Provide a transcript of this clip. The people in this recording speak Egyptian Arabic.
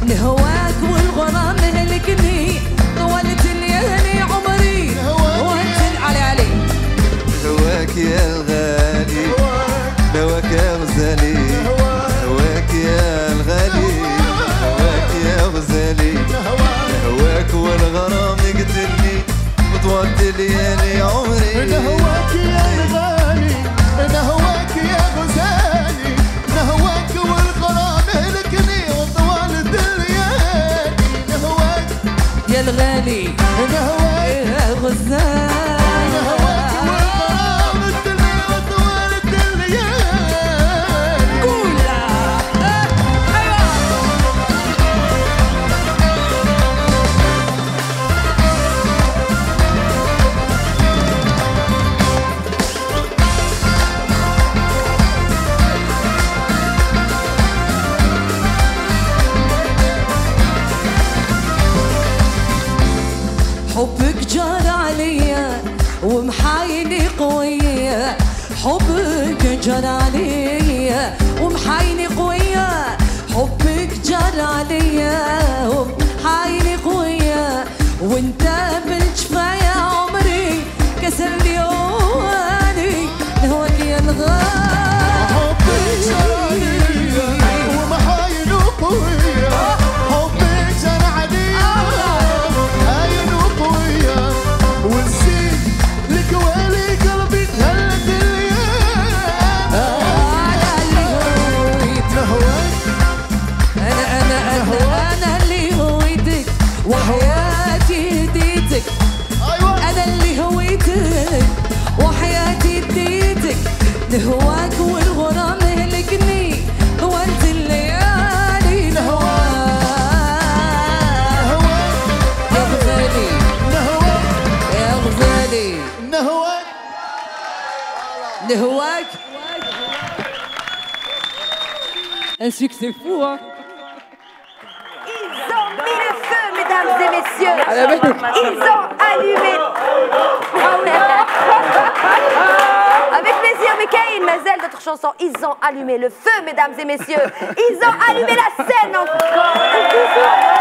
لهواك والغرام مهلكني طولت ليالي عمري وانت علي علي هواك يا الغالي هواك يا غزالي هواك يا الغالي هواك يا غزالي هواك والغرام يقتلني وطولت ليالي عمري نهواك يا الغالي نهواك يا غزالي نهواك والغرام هلكني وطوالت الليالي نهواك يا الغالي نهواك يا غزال نهواك والغرام هلكني وطوالت الليالي قولها ايوه حبك جار عليا ومحايني قوية حبك جار عليا ومحايني قوية حبك جار عليا ومحايني قوية وانت بالجفاية عمري كسر لي اواني لهواك يا الغالي حبك جرالية ومحاين وقوية حبك جرى عليا هاين وقوية ونسيت لك ولي قلبي تهلت الليالي انا اللي هويت نهواك انا انا انا انا اللي هويتك وحياتي هديتك ايوه انا اللي هويتك وحياتي اديتك لهواك والغرام مهلكني هو انت الليالي لهواك نهواك يا غزالي نهواك يا غزالي نهواك لهواك Un succès fou, hein Ils ont mis le feu, mesdames et messieurs. Ah, la bête. Ils ont allumé. Ah ouais. Avec plaisir, Michael, Mazel, d'autres chansons. Ils ont allumé le feu, mesdames et messieurs. Ils ont allumé la scène encore.